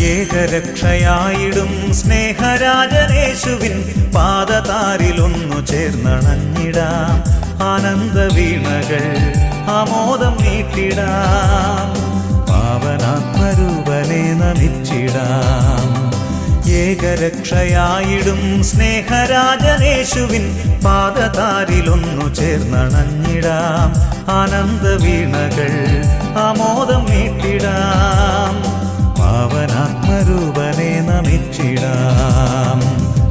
ഏകരക്ഷയായിടും സ്നേഹരാജനേശുവിൻ പാദതാരിലൊന്നു ചേർന്നണഞ്ഞിടാം ആനന്ദ വീണകൾ ആമോദം നീട്ടിടാം പാവനാത്മരൂപനെ നമിച്ചിടാം ഏകരക്ഷയായിടും സ്നേഹരാജനേശുവിൻ പാദതാരിലൊന്നു ചേർന്നണഞ്ഞിടാം ആനന്ദ വീണകൾ ആമോദം നീട്ടിടാം പാവനാത്മരൂപനെ നമിച്ചിടാം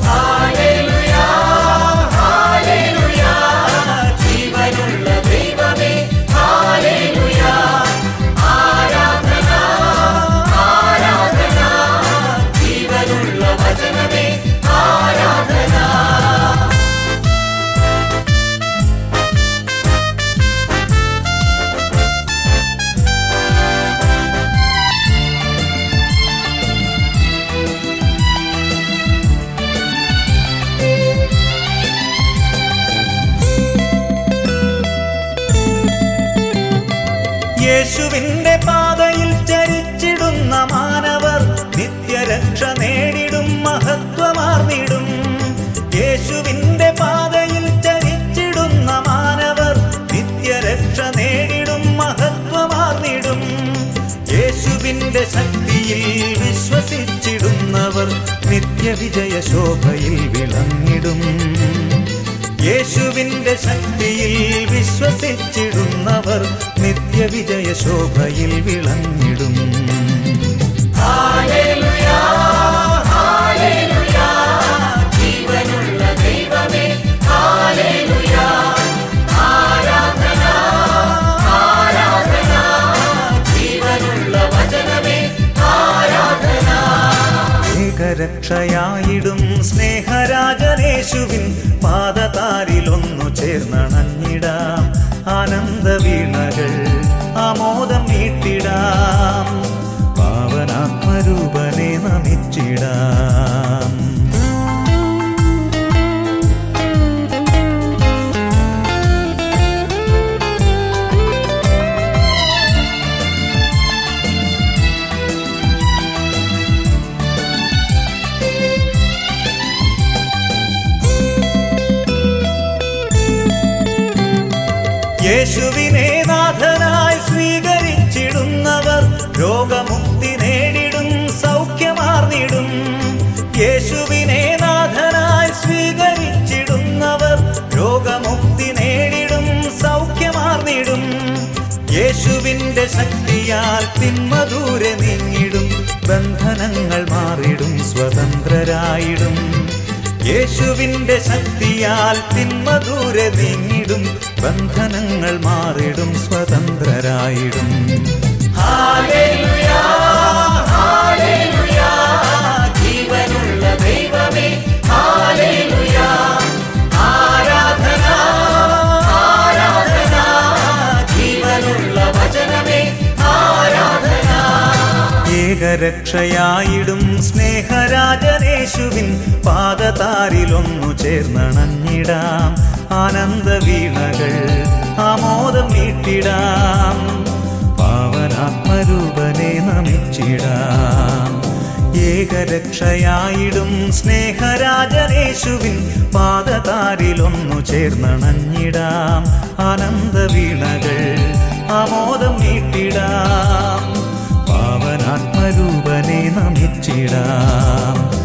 ജീവനുള്ള ദൈവമേ ഹാലേലുയ ആരാധന ആരാധന ജീവനുള്ള വചനമേ ആരാധന യേശുവിന്റെ പാതയിൽ ചരിച്ചിടുന്ന മാനവർ നിത്യരക്ഷ നേടിടും മഹത്വമാർന്നിടും യേശുവിന്റെ പാതയിൽ ചരിച്ചിടുന്ന മാനവർ നിത്യരക്ഷ നേടിടും മഹത്വമാർന്നിടും യേശുവിന്റെ ശക്തിയിൽ വിശ്വസിച്ചിടുന്നവർ നിത്യവിജയ ശോഭയിൽ വിളങ്ങിടും യേശുവിന്റെ ശക്തിയിൽ വിശ്വസിച്ചിടുന്നവർ നിത്യവിജയ ശോഭയിൽ വിളങ്ങിടും ഹാലേലുയ ഹാലേലുയ ജീവനുള്ള ദൈവമേ ഹാലേലുയ ആരാധന ആരാധന ജീവനുള്ള വചനമേ ആരാധന ഏകരക്ഷയായിടും സ്നേഹരാജനേശുവിൻ പാദതാരിലൊന്നു ചേർന്നണഞ്ഞിടാം ആനന്ദ വീണകൾ ആമോദം നീട്ടിടാം പാവനാത്മരൂപനെ നമിച്ചിടാം യേശുവിനെ നാഥനായി സ്വീകരിച്ചിടുന്നവർ രോഗമുക്തി നേടിടും സൗഖ്യമാർന്നിടും യേശുവിനെ നാഥനായി സ്വീകരിച്ചിടുന്നവർ രോഗമുക്തി നേടിടും സൗഖ്യമാർന്നിടും യേശുവിന്റെ ശക്തിയാൽ തിന്മ ദൂരെ നീങ്ങിടും ബന്ധനങ്ങൾ മാറിടും സ്വതന്ത്രരായിടും യേശുവിന്റെ ശക്തിയാൽ തിന്മ ദൂരെ നീങ്ങിടും ബന്ധനങ്ങൾ മാറിടും സ്വതന്ത്രരായിടും ഹാലേലുയ ഹാലേലുയ ജീവനുള്ള ദൈവമേ ഹാലേലുയ ആരാധന ആരാധന ജീവനുള്ള വചനമേ ആരാധന ഏകരക്ഷയായിടും സ്നേഹരാജനേശുവിൻ പാദതാരിലൊന്നു ചേർന്നണഞ്ഞിടാം ആനന്ദ വീണകൾ ആമോദം നീട്ടിടാം പാവനാത്മരൂപനെ നമിച്ചിടാം ഏകരക്ഷയായിടും സ്നേഹരാജനേശുവിൻ പാദതാരിലൊന്നു ചേർന്നണഞ്ഞിടാം ആനന്ദ വീണകൾ ആമോദം നീട്ടിടാം പാവനാത്മരൂപനെ നമിച്ചിടാം